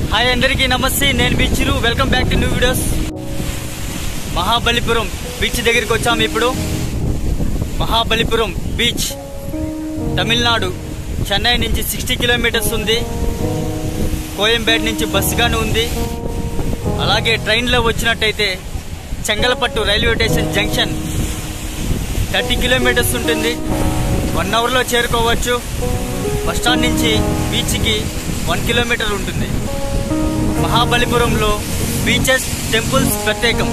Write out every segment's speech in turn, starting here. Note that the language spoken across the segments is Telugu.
హాయ్ అందరికీ నమస్తే నేను మీ Chiru welcome back to new videos Mahabalipuram beach దగ్గరికి వచ్చాము ఇప్పుడు మహాబలిపురం బీచ్ తమిళనాడు చెన్నై నుంచి సిక్స్టీ కిలోమీటర్స్ ఉంది కోయంబేడ్ నుంచి బస్సుగానే ఉంది అలాగే ట్రైన్లో వచ్చినట్టయితే Chengalpattu railway station junction thirty kilometers ఉంటుంది వన్ అవర్లో చేరుకోవచ్చు బస్ స్టాండ్ నుంచి బీచ్కి వన్ కిలోమీటర్ ఉంటుంది మహాబలిపురంలో బీచెస్ టెంపుల్స్ ప్రత్యేకం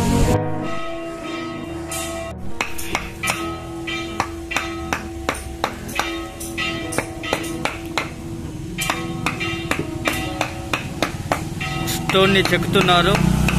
స్టోన్ని చెక్కుతున్నారు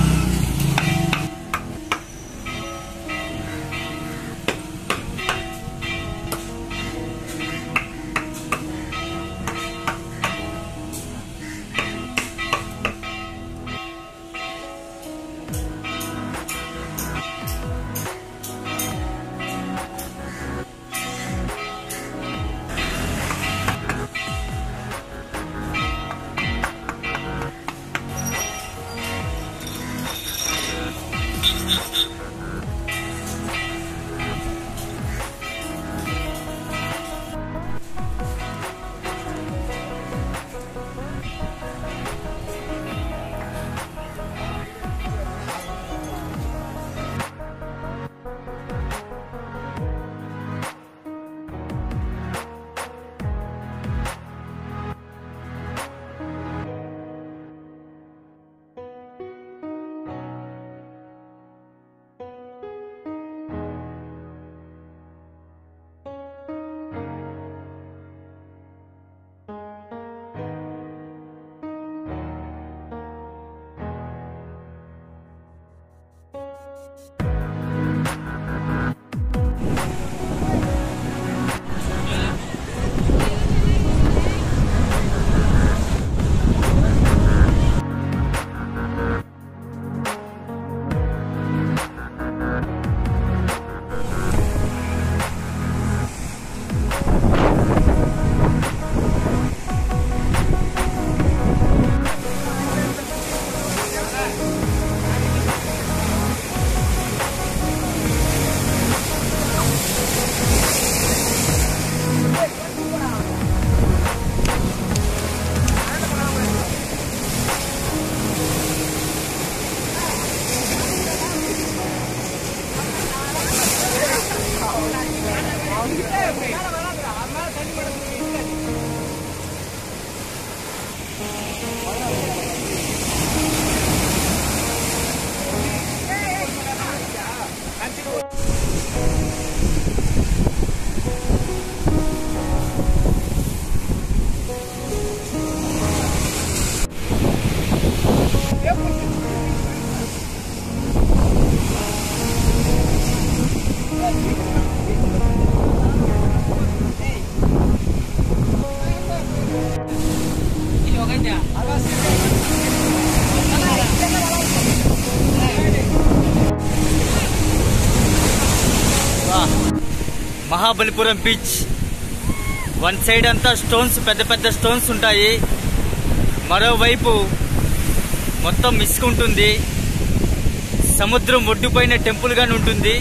వాహ్. మహాబలిపురం బీచ్ వన్ సైడ్ అంతా స్టోన్స్ పెద్ద పెద్ద స్టోన్స్ ఉంటాయి మరోవైపు మొత్తం ఇసుక ఉంటుంది సముద్రం ఒడ్డుపైన టెంపుల్ గాని ఉంటుంది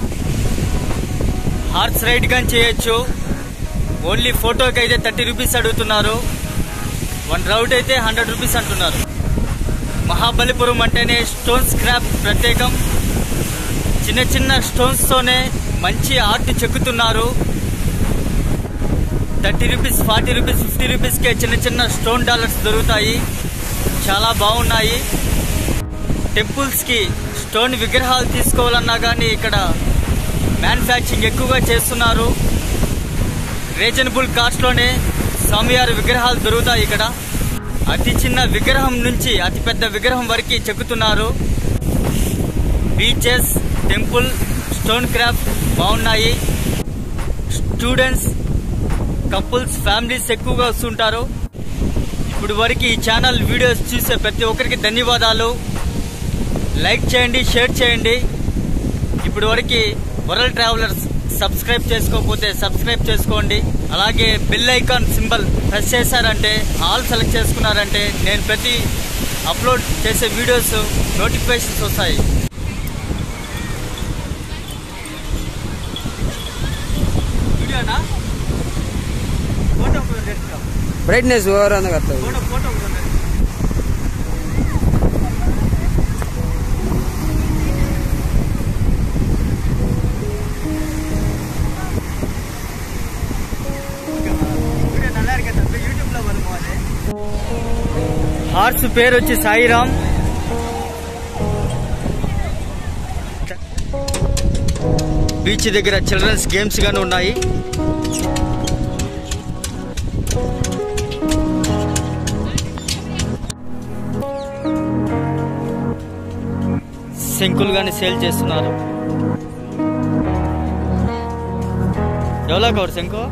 హార్స్ రైడ్ గాని చేయొచ్చు ఓన్లీ ఫోటోకి అయితే థర్టీ రూపీస్ అడుగుతున్నారు వన్ రౌట్ అయితే హండ్రెడ్ రూపీస్ అంటున్నారు మహాబలిపురం అంటేనే స్టోన్ స్క్రాప్ ప్రత్యేకం చిన్న చిన్న స్టోన్స్ తోనే మంచి ఆర్ట్ చెక్కుతున్నారు thirty rupees forty rupees fifty రూపీస్కే చిన్న చిన్న స్టోన్ డాలర్స్ దొరుకుతాయి చాలా బాగున్నాయి టెంపుల్స్కి స్టోన్ విగ్రహాలు తీసుకోవాలన్నా కానీ ఇక్కడ మ్యానుఫ్యాక్చరింగ్ ఎక్కువగా చేస్తున్నారు రీజనబుల్ కాస్ట్లోనే స్వామివారి విగ్రహాలు దొరుకుతాయి ఇక్కడ అతి చిన్న విగ్రహం నుంచి అతి పెద్ద విగ్రహం వరకు చెక్కుతున్నారు బీచెస్ టెంపుల్ స్టోన్ క్రాఫ్ట్ బాగున్నాయి స్టూడెంట్స్ కపుల్స్ ఫ్యామిలీస్ ఎక్కువగా వస్తుంటారు ఇప్పుడు వరకు ఈ ఛానల్ వీడియోస్ చూసే ప్రతి ఒక్కరికి ధన్యవాదాలు లైక్ చేయండి షేర్ చేయండి ఇప్పుడు వరకు వరల్డ్ ట్రావెలర్స్ సబ్స్క్రైబ్ చేసుకోకపోతే సబ్స్క్రైబ్ చేసుకోండి అలాగే బెల్ ఐకాన్ సింబల్ ప్రెస్ చేశారంటే ఆల్ సెలెక్ట్ చేసుకున్నారంటే నేను ప్రతి అప్లోడ్ చేసే వీడియోస్ నోటిఫికేషన్స్ వస్తాయి వీడియోనా ఫోటో ఒకటి తెచ్చుకో. బ్రైట్నెస్ ఓవర్ అంత కట్లేదు ఫోటో ఫోటో ఒకటి ఉంది. హార్స్ పేరు వచ్చి సాయిరామ్ బీచ్ దగ్గర చిల్డ్రన్స్ గేమ్స్ గానీ ఉన్నాయి శంకులు కానీ సేల్ చేస్తున్నారు ఎవలా కవర్ శంకు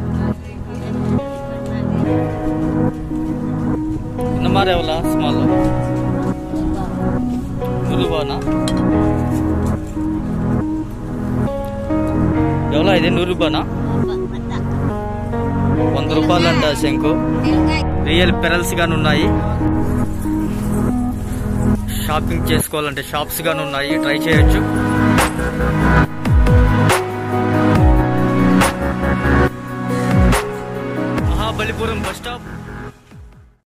இந்த மாதிரி எவ்வளோ ஸ்மால் நூறு ரூபாண்ணா எவ்வளோ ఇది నూరు రూపాయనా వంద రూపాయలు అంట శంకు రియల్ పెరల్స్ గాని ఉన్నాయి షాపింగ్ చేసుకోవాలంటే షాప్స్ గాని ఉన్నాయి ట్రై చేయొచ్చు